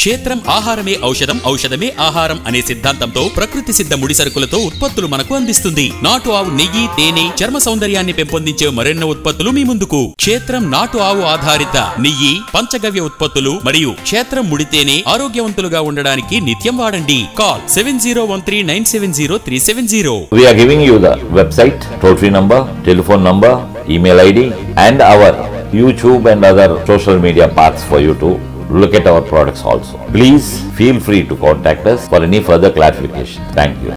క్షేత్రం ఆహారమే ఔషధం ఔషధమే ఆహారం అనే సిద్ధాంతంతో ప్రకృతి సిద్ధ ముడి సరుకులతో ఉత్పత్తులు మనకు అందిస్తుంది నాటు ఆవు నెయ్యి తేనె చర్మ సౌందర్యాన్ని పెంపొందించే మరెన్నో ఉత్పత్తులు మీ ముందుకు క్షేత్రం నాటు ఆవు ఆధారిత నెయ్యి పంచగవ్య ఉత్పత్తులు మరియు క్షేత్రం ముడి తేనె ఆరోగ్యవంతులుగా ఉండడానికి నిత్యం వాడండి call seven zero one three nine seven zero three seven zero We are giving you the website, toll free number, telephone number, email ID, and our YouTube and other social media paths for you to look at our products also. Please feel free to contact us for any further clarification. Thank you.